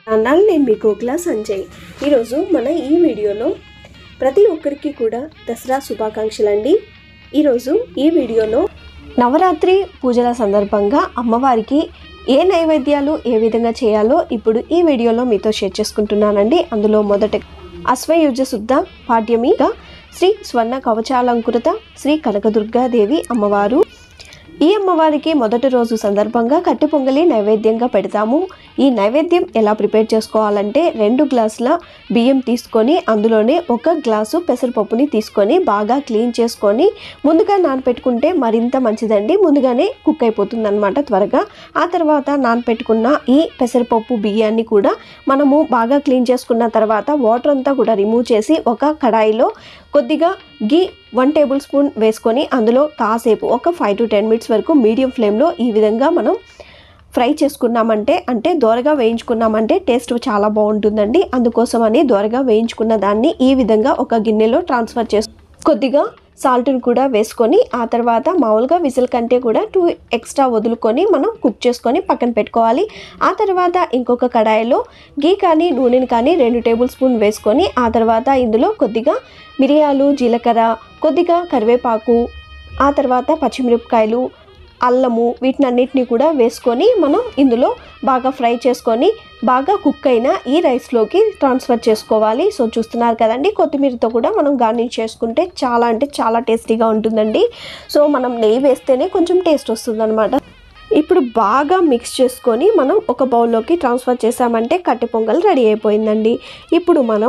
అన్నాను నేను మీ కోకిల సంజయ్ ఈరోజు మన ఈ వీడియోలో ప్రతి ఒక్కరికి కూడా దసరా శుభాకాంక్షలు అండి ఈరోజు ఈ వీడియోలో నవరాత్రి పూజల సందర్భంగా అమ్మవారికి ఏ నైవేద్యాలు ఏ విధంగా చేయాలో ఇప్పుడు ఈ వీడియోలో మీతో షేర్ చేసుకుంటున్నానండి అందులో మొదట అశ్వయుజ శుద్ధ పాడ్యమిగా శ్రీ స్వర్ణ కవచాలంకృత శ్రీ కనకదుర్గాదేవి అమ్మవారు ఈ అమ్మవారికి మొదటి రోజు సందర్భంగా కట్టె పొంగలి నైవేద్యంగా పెడతాము ఈ నైవేద్యం ఎలా ప్రిపేర్ చేసుకోవాలంటే రెండు గ్లాసుల బియ్యం తీసుకొని అందులోనే ఒక గ్లాసు పెసరపప్పుని తీసుకొని బాగా క్లీన్ చేసుకొని ముందుగా నానపెట్టుకుంటే మరింత మంచిదండి ముందుగానే కుక్ అయిపోతుంది అనమాట త్వరగా ఆ తర్వాత నానపెట్టుకున్న ఈ పెసరపప్పు బియ్యాన్ని కూడా మనము బాగా క్లీన్ చేసుకున్న తర్వాత వాటర్ అంతా కూడా రిమూవ్ చేసి ఒక కడాయిలో కొద్దిగా గీ వన్ టేబుల్ స్పూన్ వేసుకొని అందులో కాసేపు ఒక ఫైవ్ టు టెన్ మినిట్స్ వరకు మీడియం ఫ్లేమ్లో ఈ విధంగా మనం ఫ్రై చేసుకున్నామంటే అంటే దోరగా వేయించుకున్నామంటే టేస్ట్ చాలా బాగుంటుందండి అందుకోసమని దోరగా వేయించుకున్న దాన్ని ఈ విధంగా ఒక గిన్నెలో ట్రాన్స్ఫర్ చేసు కొద్దిగా సాల్ట్ని కూడా వేసుకొని ఆ తర్వాత మామూలుగా విజిల్ కంటే కూడా టూ ఎక్స్ట్రా వదులుకొని మనం కుక్ చేసుకొని పక్కన పెట్టుకోవాలి ఆ తర్వాత ఇంకొక కడాయిలో గీ కానీ నూనెని కానీ రెండు టేబుల్ స్పూన్ వేసుకొని ఆ తర్వాత ఇందులో కొద్దిగా మిరియాలు జీలకర్ర కొద్దిగా కరివేపాకు ఆ తర్వాత పచ్చిమిరపకాయలు అల్లము వీటినన్నిటిని కూడా వేసుకొని మనం ఇందులో బాగా ఫ్రై చేసుకొని బాగా కుక్ అయిన ఈ రైస్లోకి ట్రాన్స్ఫర్ చేసుకోవాలి సో చూస్తున్నారు కదండి కొత్తిమీరతో కూడా మనం గార్నిష్ చేసుకుంటే చాలా అంటే చాలా టేస్టీగా ఉంటుందండి సో మనం నెయ్యి వేస్తేనే కొంచెం టేస్ట్ వస్తుందన్నమాట ఇప్పుడు బాగా మిక్స్ చేసుకొని మనం ఒక బౌల్లోకి ట్రాన్స్ఫర్ చేసామంటే కట్టె పొంగల్ రెడీ అయిపోయిందండి ఇప్పుడు మనం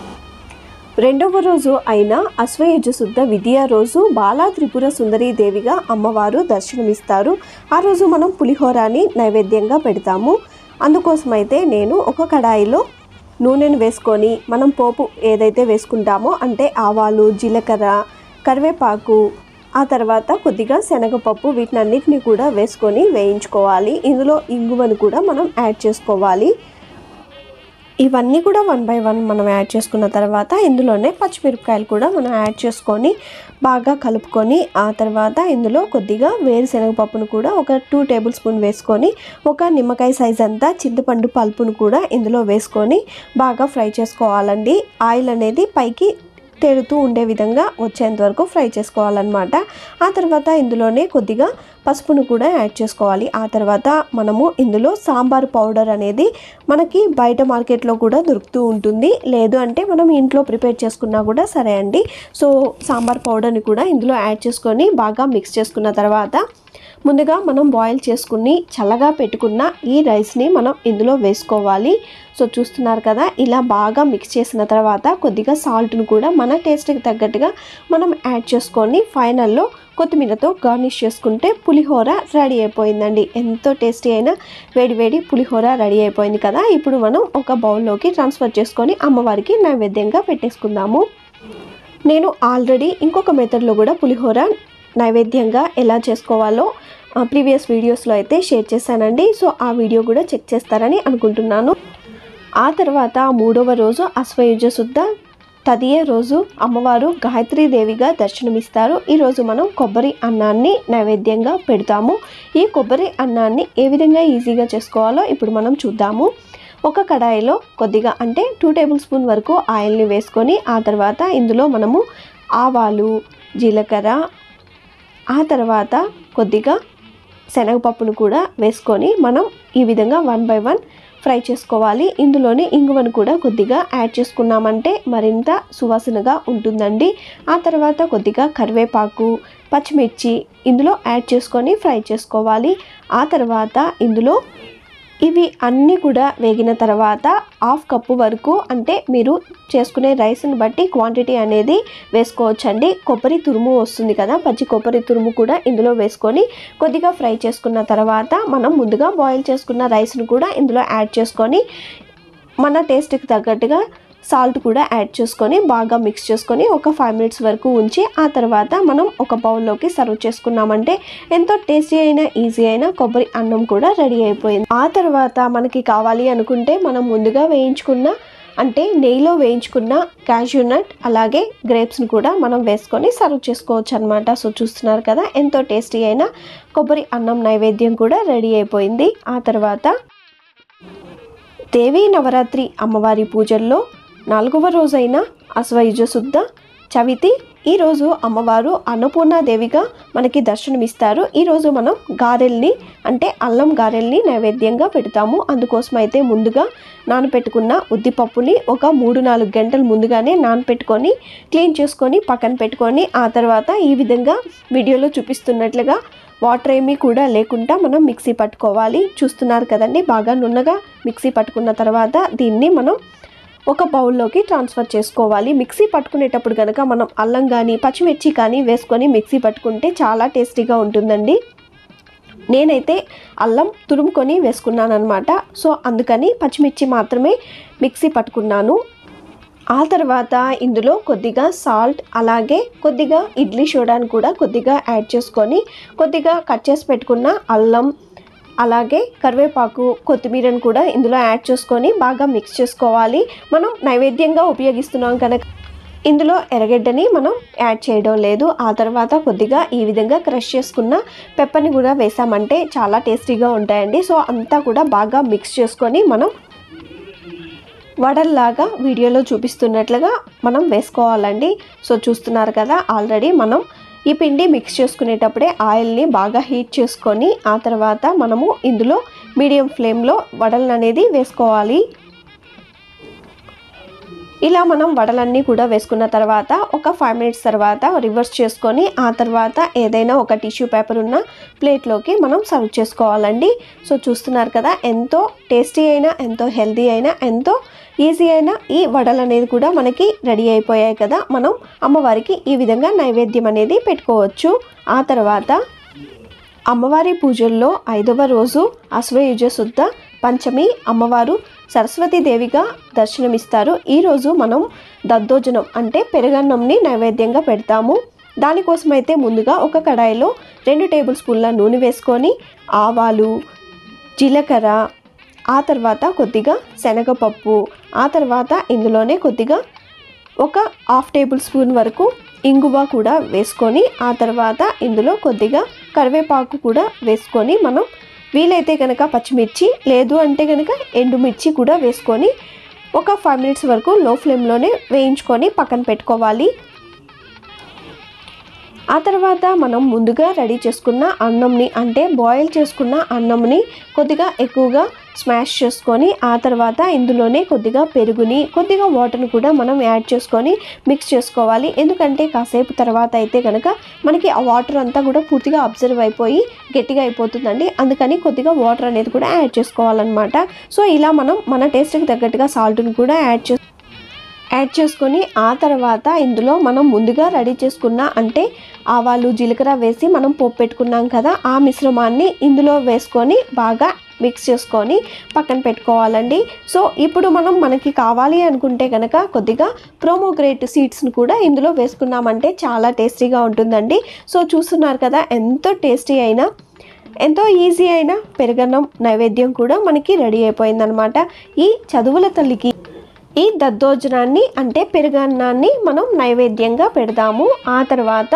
రెండవ రోజు అయిన అశ్వయుజ శుద్ధ విద్యా రోజు బాలా త్రిపుర సుందరీ దేవిగా అమ్మవారు దర్శనమిస్తారు ఆ రోజు మనం పులిహోరాని నైవేద్యంగా పెడతాము అందుకోసమైతే నేను ఒక కడాయిలో నూనెను వేసుకొని మనం పోపు ఏదైతే వేసుకుంటామో అంటే ఆవాలు జీలకర్ర కరివేపాకు ఆ తర్వాత కొద్దిగా శనగపప్పు వీటినన్నిటిని కూడా వేసుకొని వేయించుకోవాలి ఇందులో ఇంగువను కూడా మనం యాడ్ చేసుకోవాలి ఇవన్నీ కూడా వన్ బై వన్ మనం యాడ్ చేసుకున్న తర్వాత ఇందులోనే పచ్చిమిరపకాయలు కూడా మనం యాడ్ చేసుకొని బాగా కలుపుకొని ఆ తర్వాత ఇందులో కొద్దిగా వేరుశనగపప్పును కూడా ఒక టూ టేబుల్ స్పూన్ వేసుకొని ఒక నిమ్మకాయ సైజ్ అంతా చింతపండు పల్పును కూడా ఇందులో వేసుకొని బాగా ఫ్రై చేసుకోవాలండి ఆయిల్ అనేది పైకి తేలుతూ ఉండే విధంగా వచ్చేంత వరకు ఫ్రై చేసుకోవాలన్నమాట ఆ తర్వాత ఇందులోనే కొద్దిగా పసుపును కూడా యాడ్ చేసుకోవాలి ఆ తర్వాత మనము ఇందులో సాంబార్ పౌడర్ అనేది మనకి బయట మార్కెట్లో కూడా దొరుకుతూ ఉంటుంది లేదు అంటే మనం ఇంట్లో ప్రిపేర్ చేసుకున్నా కూడా సరే అండి సో సాంబార్ పౌడర్ని కూడా ఇందులో యాడ్ చేసుకొని బాగా మిక్స్ చేసుకున్న తర్వాత ముందుగా మనం బాయిల్ చేసుకుని చల్లగా పెట్టుకున్న ఈ రైస్ని మనం ఇందులో వేసుకోవాలి సో చూస్తున్నారు కదా ఇలా బాగా మిక్స్ చేసిన తర్వాత కొద్దిగా సాల్ట్ను కూడా మన టేస్ట్కి తగ్గట్టుగా మనం యాడ్ చేసుకొని ఫైనల్లో కొత్తిమీరతో గార్నిష్ చేసుకుంటే పులిహోర రెడీ అయిపోయిందండి ఎంతో టేస్టీ అయిన వేడి వేడి పులిహోర రెడీ అయిపోయింది కదా ఇప్పుడు మనం ఒక బౌల్లోకి ట్రాన్స్ఫర్ చేసుకొని అమ్మవారికి నైవేద్యంగా పెట్టేసుకుందాము నేను ఆల్రెడీ ఇంకొక మెథడ్లో కూడా పులిహోర నైవేద్యంగా ఎలా చేసుకోవాలో ప్రీవియస్ వీడియోస్లో అయితే షేర్ చేశానండి సో ఆ వీడియో కూడా చెక్ చేస్తారని అనుకుంటున్నాను ఆ తర్వాత మూడవ రోజు అశ్వయుజ శుద్ధ తదియ రోజు అమ్మవారు గాయత్రీదేవిగా దర్శనమిస్తారు ఈరోజు మనం కొబ్బరి అన్నాన్ని నైవేద్యంగా పెడతాము ఈ కొబ్బరి అన్నాన్ని ఏ విధంగా ఈజీగా చేసుకోవాలో ఇప్పుడు మనం చూద్దాము ఒక కడాయిలో కొద్దిగా అంటే టూ టేబుల్ స్పూన్ వరకు ఆయిల్ని వేసుకొని ఆ తర్వాత ఇందులో మనము ఆవాలు జీలకర్ర ఆ తర్వాత కొద్దిగా శనగపప్పును కూడా వేసుకొని మనం ఈ విధంగా వన్ బై వన్ ఫ్రై చేసుకోవాలి ఇందులోనే ఇంగువను కూడా కొద్దిగా యాడ్ చేసుకున్నామంటే మరింత సువాసనగా ఉంటుందండి ఆ తర్వాత కొద్దిగా కరివేపాకు పచ్చిమిర్చి ఇందులో యాడ్ చేసుకొని ఫ్రై చేసుకోవాలి ఆ తర్వాత ఇందులో ఇవి అన్నీ కూడా వేగిన తర్వాత హాఫ్ కప్పు వరకు అంటే మీరు చేసుకునే రైస్ని బట్టి క్వాంటిటీ అనేది వేసుకోవచ్చండి కొబ్బరి తురుము వస్తుంది కదా పచ్చి కొబ్బరి తురుము కూడా ఇందులో వేసుకొని కొద్దిగా ఫ్రై చేసుకున్న తర్వాత మనం ముందుగా బాయిల్ చేసుకున్న రైస్ను కూడా ఇందులో యాడ్ చేసుకొని మన టేస్ట్కి తగ్గట్టుగా సాల్ట్ కూడా యాడ్ చేసుకొని బాగా మిక్స్ చేసుకొని ఒక ఫైవ్ మినిట్స్ వరకు ఉంచి ఆ తర్వాత మనం ఒక బౌల్లోకి సర్వ్ చేసుకున్నామంటే ఎంతో టేస్టీ అయిన ఈజీ అయిన కొబ్బరి అన్నం కూడా రెడీ అయిపోయింది ఆ తర్వాత మనకి కావాలి అనుకుంటే మనం ముందుగా వేయించుకున్న అంటే నెయ్యిలో వేయించుకున్న క్యాష్యూ నట్ అలాగే గ్రేప్స్ని కూడా మనం వేసుకొని సర్వ్ చేసుకోవచ్చు అనమాట సో చూస్తున్నారు కదా ఎంతో టేస్టీ అయిన కొబ్బరి అన్నం నైవేద్యం కూడా రెడీ అయిపోయింది ఆ తర్వాత దేవీ నవరాత్రి అమ్మవారి పూజల్లో నాలుగవ రోజైన అశ్వయుజ శుద్ధ చవితి ఈరోజు అమ్మవారు అన్నపూర్ణాదేవిగా మనకి దర్శనమిస్తారు ఈరోజు మనం గారెల్ని అంటే అల్లం గారెల్ని నైవేద్యంగా పెడతాము అందుకోసం అయితే ముందుగా నానపెట్టుకున్న ఉద్దిపప్పుని ఒక మూడు నాలుగు గంటలు ముందుగానే నానపెట్టుకొని క్లీన్ చేసుకొని పక్కన పెట్టుకొని ఆ తర్వాత ఈ విధంగా వీడియోలో చూపిస్తున్నట్లుగా వాటర్ ఏమీ కూడా లేకుండా మనం మిక్సీ పట్టుకోవాలి చూస్తున్నారు కదండి బాగా నున్నగా మిక్సీ పట్టుకున్న తర్వాత దీన్ని మనం ఒక బౌల్లోకి ట్రాన్స్ఫర్ చేసుకోవాలి మిక్సీ పట్టుకునేటప్పుడు కనుక మనం అల్లం కానీ పచ్చిమిర్చి కానీ వేసుకొని మిక్సీ పట్టుకుంటే చాలా టేస్టీగా ఉంటుందండి నేనైతే అల్లం తురుముకొని వేసుకున్నాను అనమాట సో అందుకని పచ్చిమిర్చి మాత్రమే మిక్సీ పట్టుకున్నాను ఆ తర్వాత ఇందులో కొద్దిగా సాల్ట్ అలాగే కొద్దిగా ఇడ్లీ సోడాని కూడా కొద్దిగా యాడ్ చేసుకొని కొద్దిగా కట్ చేసి పెట్టుకున్న అల్లం అలాగే కరివేపాకు కొత్తిమీరను కూడా ఇందులో యాడ్ చేసుకొని బాగా మిక్స్ చేసుకోవాలి మనం నైవేద్యంగా ఉపయోగిస్తున్నాం కనుక ఇందులో ఎర్రగడ్డని మనం యాడ్ చేయడం లేదు ఆ తర్వాత కొద్దిగా ఈ విధంగా క్రష్ చేసుకున్న పెప్పర్ని కూడా వేసామంటే చాలా టేస్టీగా ఉంటాయండి సో అంతా కూడా బాగా మిక్స్ చేసుకొని మనం వడల్లాగా వీడియోలో చూపిస్తున్నట్లుగా మనం వేసుకోవాలండి సో చూస్తున్నారు కదా ఆల్రెడీ మనం ఈ పిండి మిక్స్ చేసుకునేటప్పుడే ఆయిల్ని బాగా హీట్ చేసుకొని ఆ తర్వాత మనము ఇందులో మీడియం ఫ్లేమ్లో వడలను అనేది వేసుకోవాలి ఇలా మనం వడలన్నీ కూడా వేసుకున్న తర్వాత ఒక ఫైవ్ మినిట్స్ తర్వాత రివర్స్ చేసుకొని ఆ తర్వాత ఏదైనా ఒక టిష్యూ పేపర్ ఉన్న ప్లేట్లోకి మనం సర్వ్ చేసుకోవాలండి సో చూస్తున్నారు కదా ఎంతో టేస్టీ అయినా ఎంతో హెల్తీ అయినా ఎంతో ఈజీ అయినా ఈ వడలు అనేది కూడా మనకి రెడీ అయిపోయాయి కదా మనం అమ్మవారికి ఈ విధంగా నైవేద్యం అనేది పెట్టుకోవచ్చు ఆ తర్వాత అమ్మవారి పూజల్లో ఐదవ రోజు అశ్వయుజ శుద్ధ పంచమి అమ్మవారు సరస్వతీదేవిగా దర్శనమిస్తారు ఈరోజు మనం దద్దోజనం అంటే పెరుగన్నంని నైవేద్యంగా పెడతాము దానికోసమైతే ముందుగా ఒక కడాయిలో రెండు టేబుల్ స్పూన్ల నూనె వేసుకొని ఆవాలు జీలకర్ర ఆ తర్వాత కొద్దిగా శనగపప్పు ఆ తర్వాత ఇందులోనే కొద్దిగా ఒక హాఫ్ టేబుల్ స్పూన్ వరకు ఇంగువ కూడా వేసుకొని ఆ తర్వాత ఇందులో కొద్దిగా కరివేపాకు కూడా వేసుకొని మనం వీలైతే కనుక పచ్చిమిర్చి లేదు అంటే కనుక ఎండుమిర్చి కూడా వేసుకొని ఒక ఫైవ్ మినిట్స్ వరకు లో ఫ్లేమ్లోనే వేయించుకొని పక్కన పెట్టుకోవాలి ఆ తర్వాత మనం ముందుగా రెడీ చేసుకున్న అన్నంని అంటే బాయిల్ చేసుకున్న అన్నంని కొద్దిగా ఎక్కువగా స్మాష్ చేసుకొని ఆ తర్వాత ఇందులోనే కొద్దిగా పెరుగుని కొద్దిగా వాటర్ని కూడా మనం యాడ్ చేసుకొని మిక్స్ చేసుకోవాలి ఎందుకంటే కాసేపు తర్వాత అయితే కనుక మనకి ఆ వాటర్ అంతా కూడా పూర్తిగా అబ్జర్వ్ అయిపోయి గట్టిగా అయిపోతుందండి అందుకని కొద్దిగా వాటర్ అనేది కూడా యాడ్ చేసుకోవాలన్నమాట సో ఇలా మనం మన టేస్ట్కి తగ్గట్టుగా సాల్ట్ని కూడా యాడ్ చేసు యాడ్ చేసుకొని ఆ తర్వాత ఇందులో మనం ముందుగా రెడీ చేసుకున్న అంటే ఆవాలు జీలకర్ర వేసి మనం పోపు పెట్టుకున్నాం కదా ఆ మిశ్రమాన్ని ఇందులో వేసుకొని బాగా మిక్స్ చేసుకొని పక్కన పెట్టుకోవాలండి సో ఇప్పుడు మనం మనకి కావాలి అనుకుంటే కనుక కొద్దిగా ప్రోమోగ్రేట్ సీడ్స్ని కూడా ఇందులో వేసుకున్నామంటే చాలా టేస్టీగా ఉంటుందండి సో చూస్తున్నారు కదా ఎంతో టేస్టీ అయినా ఎంతో ఈజీ అయిన పెరుగన్నం నైవేద్యం కూడా మనకి రెడీ అయిపోయిందనమాట ఈ చదువుల తల్లికి ఈ దద్దోజనాన్ని అంటే పెరుగన్నాన్ని మనం నైవేద్యంగా పెడదాము ఆ తర్వాత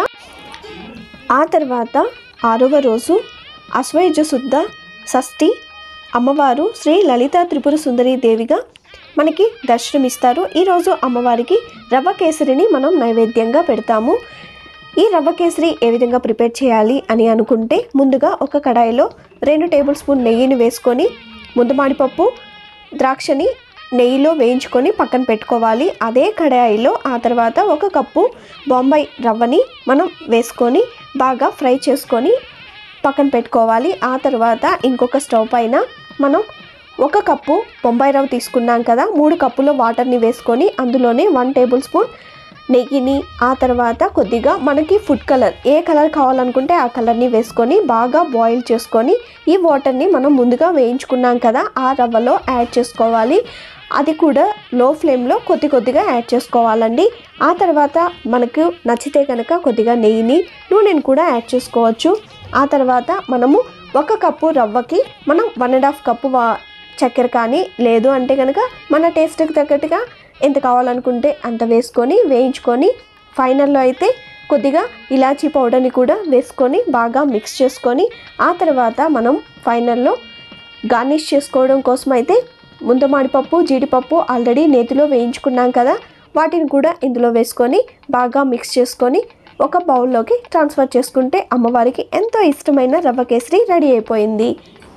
ఆ తర్వాత ఆరవ రోజు అశ్వయుజ శుద్ధ షష్ఠి అమ్మవారు శ్రీ లలిత త్రిపుర సుందరి దేవిగా మనకి దర్శనమిస్తారు ఈరోజు అమ్మవారికి రవ్వ కేసరిని మనం నైవేద్యంగా పెడతాము ఈ రవ్వ కేసరి ఏ విధంగా ప్రిపేర్ చేయాలి అని అనుకుంటే ముందుగా ఒక కడాయిలో రెండు టేబుల్ స్పూన్ నెయ్యిని వేసుకొని ముందుమాడిపప్పు ద్రాక్షని నెయ్యిలో వేయించుకొని పక్కన పెట్టుకోవాలి అదే కడాయిలో ఆ తర్వాత ఒక కప్పు బొంబాయి రవ్వని మనం వేసుకొని బాగా ఫ్రై చేసుకొని పక్కన పెట్టుకోవాలి ఆ తర్వాత ఇంకొక స్టవ్ పైన మనం ఒక కప్పు బొంబాయి రవ్వ తీసుకున్నాం కదా మూడు కప్పుల వాటర్ని వేసుకొని అందులోనే వన్ టేబుల్ స్పూన్ నెయ్యిని ఆ తర్వాత కొద్దిగా మనకి ఫుడ్ కలర్ ఏ కలర్ కావాలనుకుంటే ఆ కలర్ని వేసుకొని బాగా బాయిల్ చేసుకొని ఈ వాటర్ని మనం ముందుగా వేయించుకున్నాం కదా ఆ రవ్వలో యాడ్ చేసుకోవాలి అది కూడా లో ఫ్లేమ్లో కొద్ది కొద్దిగా యాడ్ చేసుకోవాలండి ఆ తర్వాత మనకు నచ్చితే కనుక కొద్దిగా నెయ్యిని నూనెని కూడా యాడ్ చేసుకోవచ్చు ఆ తర్వాత మనము ఒక కప్పు రవ్వకి మనం వన్ అండ్ హాఫ్ కప్పు వా చక్కెర కానీ లేదు అంటే కనుక మన టేస్ట్కి తగ్గట్టుగా ఎంత కావాలనుకుంటే అంత వేసుకొని వేయించుకొని ఫైనల్లో అయితే కొద్దిగా ఇలాచీ పౌడర్ని కూడా వేసుకొని బాగా మిక్స్ చేసుకొని ఆ తర్వాత మనం ఫైనల్లో గార్నిష్ చేసుకోవడం కోసం అయితే ముంతమాడిపప్పు జీడిపప్పు ఆల్రెడీ నేతిలో వేయించుకున్నాం కదా వాటిని కూడా ఇందులో వేసుకొని బాగా మిక్స్ చేసుకొని ఒక బౌల్లోకి ట్రాన్స్ఫర్ చేసుకుంటే అమ్మవారికి ఎంతో ఇష్టమైన రవ్వ కేసరి రెడీ అయిపోయింది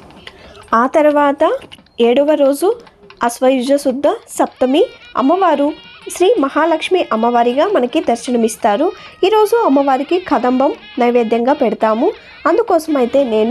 ఆ తర్వాత ఏడవ రోజు అశ్వయుజ శుద్ధ సప్తమి అమ్మవారు శ్రీ మహాలక్ష్మి అమ్మవారిగా మనకి దర్శనమిస్తారు ఈరోజు అమ్మవారికి కదంబం నైవేద్యంగా పెడతాము అందుకోసం అయితే నేను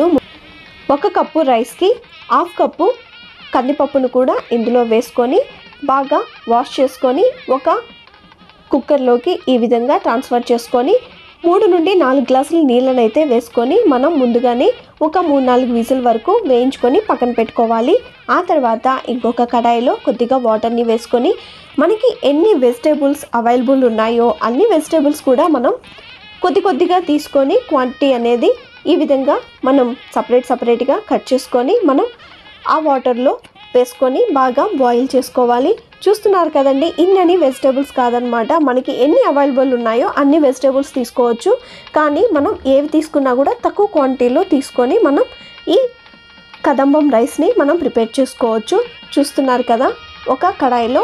ఒక కప్పు రైస్కి హాఫ్ కప్పు కందిపప్పును కూడా ఇందులో వేసుకొని బాగా వాష్ చేసుకొని ఒక కుక్కర్లోకి ఈ విధంగా ట్రాన్స్ఫర్ చేసుకొని మూడు నుండి నాలుగు గ్లాసుల నీళ్ళని అయితే వేసుకొని మనం ముందుగానే ఒక మూడు నాలుగు విజిల్ వరకు వేయించుకొని పక్కన పెట్టుకోవాలి ఆ తర్వాత ఇంకొక కడాయిలో కొద్దిగా వాటర్ని వేసుకొని మనకి ఎన్ని వెజిటేబుల్స్ అవైలబుల్ ఉన్నాయో అన్ని వెజిటేబుల్స్ కూడా మనం కొద్ది కొద్దిగా తీసుకొని క్వాంటిటీ అనేది ఈ విధంగా మనం సపరేట్ సపరేట్గా కట్ చేసుకొని మనం ఆ వాటర్లో వేసుకొని బాగా బాయిల్ చేసుకోవాలి చూస్తున్నారు కదండి ఇన్నని వెజిటేబుల్స్ కాదనమాట మనకి ఎన్ని అవైలబుల్ ఉన్నాయో అన్ని వెజిటేబుల్స్ తీసుకోవచ్చు కానీ మనం ఏవి తీసుకున్నా కూడా తక్కువ క్వాంటిటీలో తీసుకొని మనం ఈ కదంబం రైస్ని మనం ప్రిపేర్ చేసుకోవచ్చు చూస్తున్నారు కదా ఒక కడాయిలో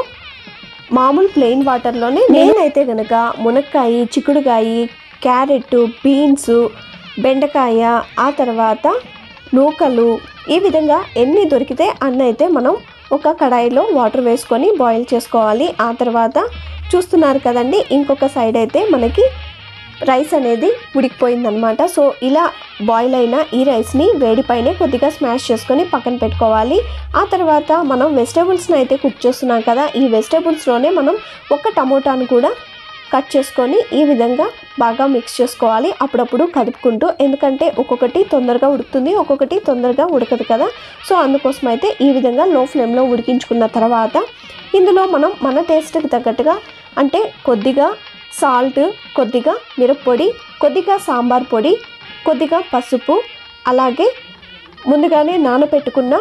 మామూలు ప్లెయిన్ వాటర్లోనే నేనైతే గనక మునక్కాయ చిక్కుడుకాయ క్యారెట్ బీన్స్ బెండకాయ ఆ తర్వాత నూకలు ఈ విధంగా ఎన్ని దొరికితే అన్ని అయితే మనం ఒక కడాయిలో వాటర్ వేసుకొని బాయిల్ చేసుకోవాలి ఆ తర్వాత చూస్తున్నారు కదండి ఇంకొక సైడ్ అయితే మనకి రైస్ అనేది ఉడికిపోయిందనమాట సో ఇలా బాయిల్ అయిన ఈ రైస్ని వేడిపైనే కొద్దిగా స్మాష్ చేసుకొని పక్కన పెట్టుకోవాలి ఆ తర్వాత మనం వెజిటేబుల్స్ని అయితే కుక్ చేస్తున్నాం కదా ఈ వెజిటేబుల్స్లోనే మనం ఒక టమోటాను కూడా కట్ చేసుకొని ఈ విధంగా బాగా మిక్స్ చేసుకోవాలి అప్పుడప్పుడు కదుపుకుంటూ ఎందుకంటే ఒక్కొక్కటి తొందరగా ఉడుకుతుంది ఒక్కొక్కటి తొందరగా ఉడకదు కదా సో అందుకోసం అయితే ఈ విధంగా లో ఫ్లేమ్లో ఉడికించుకున్న తర్వాత ఇందులో మనం మన టేస్ట్కి తగ్గట్టుగా అంటే కొద్దిగా సాల్ట్ కొద్దిగా మిరప్పొడి కొద్దిగా సాంబార్ పొడి కొద్దిగా పసుపు అలాగే ముందుగానే నానబెట్టుకున్న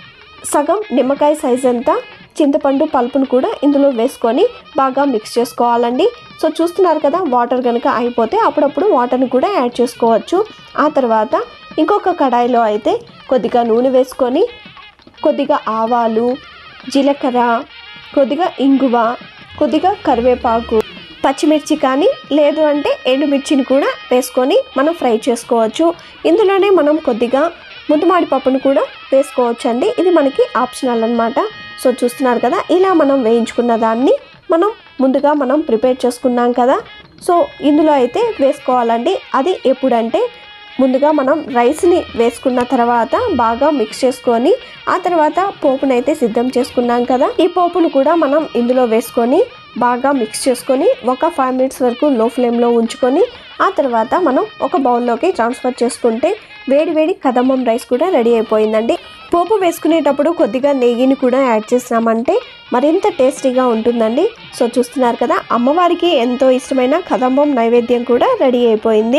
సగం నిమ్మకాయ సైజ్ అంతా చింతపండు పల్పును కూడా ఇందులో వేసుకొని బాగా మిక్స్ చేసుకోవాలండి సో చూస్తున్నారు కదా వాటర్ కనుక అయిపోతే అప్పుడప్పుడు వాటర్ని కూడా యాడ్ చేసుకోవచ్చు ఆ తర్వాత ఇంకొక కడాయిలో అయితే కొద్దిగా నూనె వేసుకొని కొద్దిగా ఆవాలు జీలకర్ర కొద్దిగా ఇంగువ కొద్దిగా కరివేపాకు పచ్చిమిర్చి కానీ లేదు అంటే ఎండుమిర్చిని కూడా వేసుకొని మనం ఫ్రై చేసుకోవచ్చు ఇందులోనే మనం కొద్దిగా ముద్దుమాడి పప్పును కూడా వేసుకోవచ్చు అండి ఇది మనకి ఆప్షనల్ అనమాట సో చూస్తున్నారు కదా ఇలా మనం వేయించుకున్న దాన్ని మనం ముందుగా మనం ప్రిపేర్ చేసుకున్నాం కదా సో ఇందులో అయితే వేసుకోవాలండి అది ఎప్పుడంటే ముందుగా మనం రైస్ని వేసుకున్న తర్వాత బాగా మిక్స్ చేసుకొని ఆ తర్వాత పోపునైతే సిద్ధం చేసుకున్నాం కదా ఈ పోపును కూడా మనం ఇందులో వేసుకొని బాగా మిక్స్ చేసుకొని ఒక ఫైవ్ మినిట్స్ వరకు లో ఫ్లేమ్లో ఉంచుకొని ఆ తర్వాత మనం ఒక బౌల్లోకి ట్రాన్స్ఫర్ చేసుకుంటే వేడి వేడి కదమ్మం రైస్ కూడా రెడీ అయిపోయిందండి పోపు వేసుకునేటప్పుడు కొద్దిగా నెయ్యిని కూడా యాడ్ చేసినామంటే మరింత టేస్టీగా ఉంటుందండి సో చూస్తున్నారు కదా అమ్మవారికి ఎంతో ఇష్టమైన కదంబం నైవేద్యం కూడా రెడీ అయిపోయింది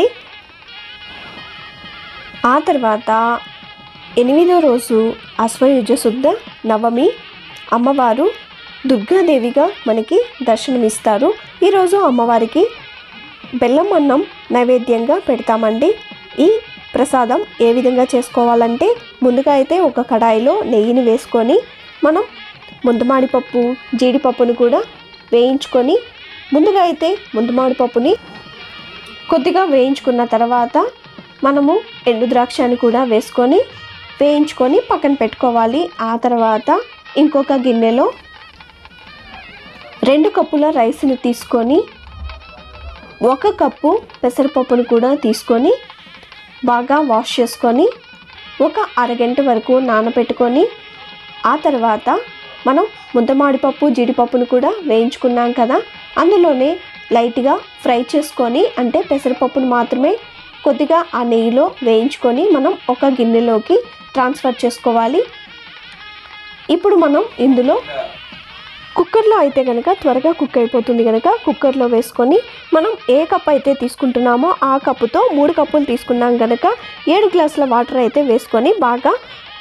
ఆ తర్వాత ఎనిమిదో రోజు అశ్వయుజ శుద్ధ నవమి అమ్మవారు దుర్గాదేవిగా మనకి దర్శనమిస్తారు ఈరోజు అమ్మవారికి బెల్లం అన్నం నైవేద్యంగా పెడతామండి ఈ ప్రసాదం ఏ విధంగా చేసుకోవాలంటే ముందుగా అయితే ఒక కడాయిలో నెయ్యిని వేసుకొని మనం ముందుమాడిపప్పు జీడిపప్పును కూడా వేయించుకొని ముందుగా అయితే ముందుమాడిపప్పుని కొద్దిగా వేయించుకున్న తర్వాత మనము ఎండు ద్రాక్షని కూడా వేసుకొని వేయించుకొని పక్కన పెట్టుకోవాలి ఆ తర్వాత ఇంకొక గిన్నెలో రెండు కప్పుల రైస్ని తీసుకొని ఒక కప్పు పెసరపప్పును కూడా తీసుకొని బాగా వాష్ చేసుకొని ఒక అరగంట వరకు నానబెట్టుకొని ఆ తర్వాత మనం ముద్దమాడిపప్పు జీడిపప్పును కూడా వేయించుకున్నాం కదా అందులోనే లైట్గా ఫ్రై చేసుకొని అంటే పెసరపప్పును మాత్రమే కొద్దిగా ఆ నెయ్యిలో వేయించుకొని మనం ఒక గిన్నెలోకి ట్రాన్స్ఫర్ చేసుకోవాలి ఇప్పుడు మనం ఇందులో కుక్కర్లో అయితే కనుక త్వరగా కుక్ అయిపోతుంది కనుక కుక్కర్లో వేసుకొని మనం ఏ కప్ అయితే తీసుకుంటున్నామో ఆ కప్పుతో మూడు కప్పులు తీసుకున్నాం కనుక ఏడు గ్లాసుల వాటర్ అయితే వేసుకొని బాగా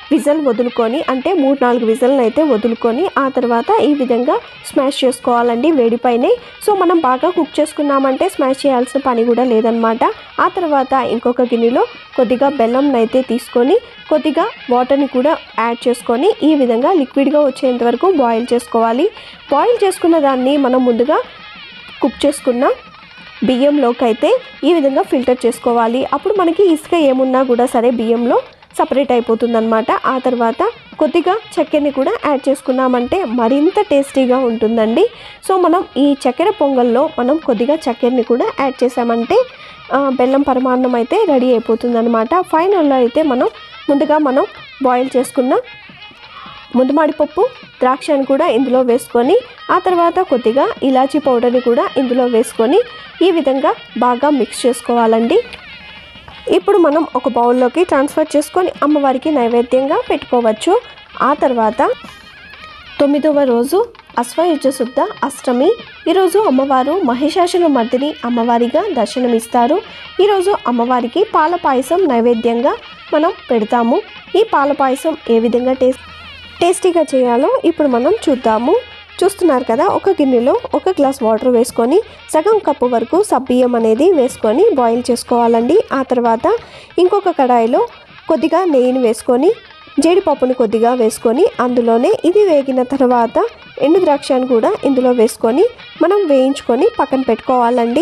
విజల్ వదులుకొని అంటే మూడు నాలుగు విజల్ని అయితే వదులుకొని ఆ తర్వాత ఈ విధంగా స్మాష్ చేసుకోవాలండి వేడిపైనే సో మనం బాగా కుక్ చేసుకున్నామంటే స్మాష్ చేయాల్సిన పని కూడా లేదనమాట ఆ తర్వాత ఇంకొక గిన్నెలో కొద్దిగా బెల్లం అయితే తీసుకొని కొద్దిగా వాటర్ని కూడా యాడ్ చేసుకొని ఈ విధంగా లిక్విడ్గా వచ్చేంత వరకు బాయిల్ చేసుకోవాలి బాయిల్ చేసుకున్న దాన్ని మనం ముందుగా కుక్ చేసుకున్న బియ్యంలోకి అయితే ఈ విధంగా ఫిల్టర్ చేసుకోవాలి అప్పుడు మనకి ఇసుక ఏమున్నా కూడా సరే బియ్యంలో సపరేట్ అయిపోతుందన్నమాట ఆ తర్వాత కొద్దిగా చక్కెరని కూడా యాడ్ చేసుకున్నామంటే మరింత టేస్టీగా ఉంటుందండి సో మనం ఈ చక్కెర పొంగల్లో మనం కొద్దిగా చక్కెరని కూడా యాడ్ చేసామంటే ఆ, బెల్లం పరమాన్నం అయితే రెడీ అయిపోతుందన్నమాట ఫైనల్లో అయితే మనం ముందుగా మనం బాయిల్ చేసుకున్న ముందుమాడి పప్పు ద్రాక్షను కూడా ఇందులో వేసుకొని ఆ తర్వాత కొద్దిగా ఇలాచీ పౌడర్ని కూడా ఇందులో వేసుకొని ఈ విధంగా బాగా మిక్స్ చేసుకోవాలండి ఇప్పుడు మనం ఒక బౌల్లోకి ట్రాన్స్ఫర్ చేసుకొని అమ్మవారికి నైవేద్యంగా పెట్టుకోవచ్చు ఆ తర్వాత తొమ్మిదవ రోజు అశ్వయుజ శుద్ధ అష్టమి ఈరోజు అమ్మవారు మహిషాసుల మర్దిని అమ్మవారిగా దర్శనమిస్తారు ఈరోజు అమ్మవారికి పాల పాయసం నైవేద్యంగా మనం పెడతాము ఈ పాల పాయసం ఏ విధంగా టేస్ట్ టేస్టీగా చేయాలో ఇప్పుడు మనం చూద్దాము చూస్తున్నారు కదా ఒక గిన్నెలో ఒక గ్లాస్ వాటర్ వేసుకొని సగం కప్పు వరకు సబ్బియ్యం అనేది వేసుకొని బాయిల్ చేసుకోవాలండి ఆ తర్వాత ఇంకొక కడాయిలో కొద్దిగా నెయ్యిని వేసుకొని జీడిపప్పుని కొద్దిగా వేసుకొని అందులోనే ఇది వేగిన తర్వాత ఎండు ద్రాక్షను కూడా ఇందులో వేసుకొని మనం వేయించుకొని పక్కన పెట్టుకోవాలండి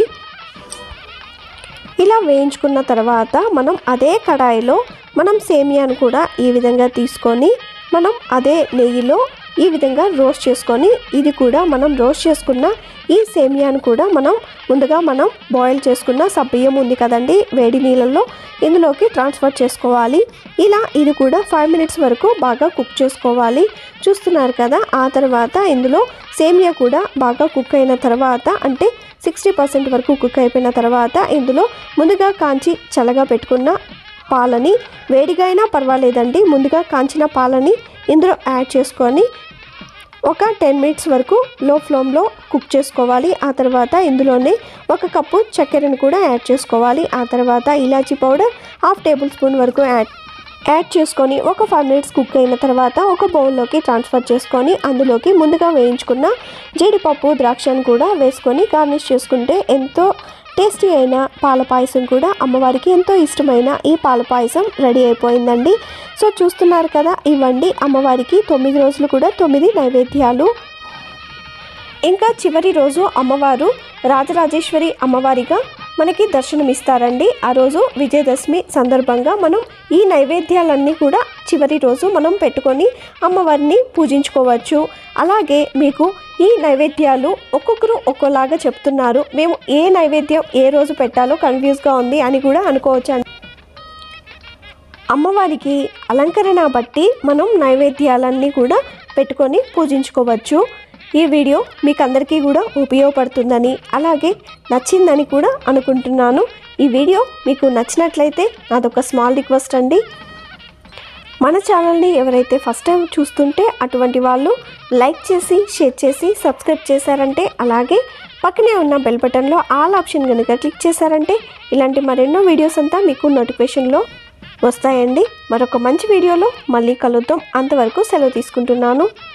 ఇలా వేయించుకున్న తర్వాత మనం అదే కడాయిలో మనం సేమియాను కూడా ఈ విధంగా తీసుకొని మనం అదే నెయ్యిలో ఈ విధంగా రోస్ట్ చేసుకొని ఇది కూడా మనం రోస్ట్ చేసుకున్న ఈ సేమియాను కూడా మనం ముందుగా మనం బాయిల్ చేసుకున్న సబ్బియ్యం ఉంది కదండి వేడి నీళ్ళల్లో ఇందులోకి ట్రాన్స్ఫర్ చేసుకోవాలి ఇలా ఇది కూడా ఫైవ్ మినిట్స్ వరకు బాగా కుక్ చేసుకోవాలి చూస్తున్నారు కదా ఆ తర్వాత ఇందులో సేమియా కూడా బాగా కుక్ అయిన తర్వాత అంటే సిక్స్టీ పర్సెంట్ వరకు కుక్ అయిపోయిన తర్వాత ఇందులో ముందుగా కాంచి చల్లగా పెట్టుకున్న పాలని వేడిగా అయినా పర్వాలేదండి ముందుగా కాంచిన పాలని ఇందులో యాడ్ చేసుకొని ఒక టెన్ మినిట్స్ వరకు లో ఫ్లేమ్లో కుక్ చేసుకోవాలి ఆ తర్వాత ఇందులోనే ఒక కప్పు చక్కెరను కూడా యాడ్ చేసుకోవాలి ఆ తర్వాత ఇలాచీ పౌడర్ హాఫ్ టేబుల్ స్పూన్ వరకు యాడ్ యాడ్ చేసుకొని ఒక ఫైవ్ మినిట్స్ కుక్ అయిన తర్వాత ఒక బౌల్లోకి ట్రాన్స్ఫర్ చేసుకొని అందులోకి ముందుగా వేయించుకున్న జీడిపప్పు ద్రాక్షను కూడా వేసుకొని గార్నిష్ చేసుకుంటే ఎంతో టేస్టీ అయిన పాల పాయసం కూడా అమ్మవారికి ఎంతో ఇష్టమైన ఈ పాల పాయసం రెడీ అయిపోయిందండి సో చూస్తున్నారు కదా ఇవ్వండి అమ్మవారికి తొమ్మిది రోజులు కూడా తొమ్మిది నైవేద్యాలు ఇంకా చివరి రోజు అమ్మవారు రాజరాజేశ్వరి అమ్మవారిగా మనకి దర్శనమిస్తారండి ఆ రోజు విజయదశమి సందర్భంగా మనం ఈ నైవేద్యాలన్నీ కూడా చివరి రోజు మనం పెట్టుకొని అమ్మవారిని పూజించుకోవచ్చు అలాగే మీకు ఈ నైవేద్యాలు ఒక్కొక్కరు ఒక్కోలాగా చెప్తున్నారు మేము ఏ నైవేద్యం ఏ రోజు పెట్టాలో కన్ఫ్యూజ్గా ఉంది అని కూడా అనుకోవచ్చు అమ్మవారికి అలంకరణ బట్టి మనం నైవేద్యాలన్నీ కూడా పెట్టుకొని పూజించుకోవచ్చు ఈ వీడియో మీకు అందరికీ కూడా ఉపయోగపడుతుందని అలాగే నచ్చిందని కూడా అనుకుంటున్నాను ఈ వీడియో మీకు నచ్చినట్లయితే నాదొక స్మాల్ రిక్వెస్ట్ అండి మన ఛానల్ని ఎవరైతే ఫస్ట్ టైం చూస్తుంటే అటువంటి వాళ్ళు లైక్ చేసి షేర్ చేసి సబ్స్క్రైబ్ చేశారంటే అలాగే పక్కనే ఉన్న బెల్ బటన్లో ఆల్ ఆప్షన్ కనుక క్లిక్ చేశారంటే ఇలాంటి మరెన్నో వీడియోస్ అంతా మీకు నోటిఫికేషన్లో వస్తాయండి మరొక మంచి వీడియోలో మళ్ళీ కలుద్దాం అంతవరకు సెలవు తీసుకుంటున్నాను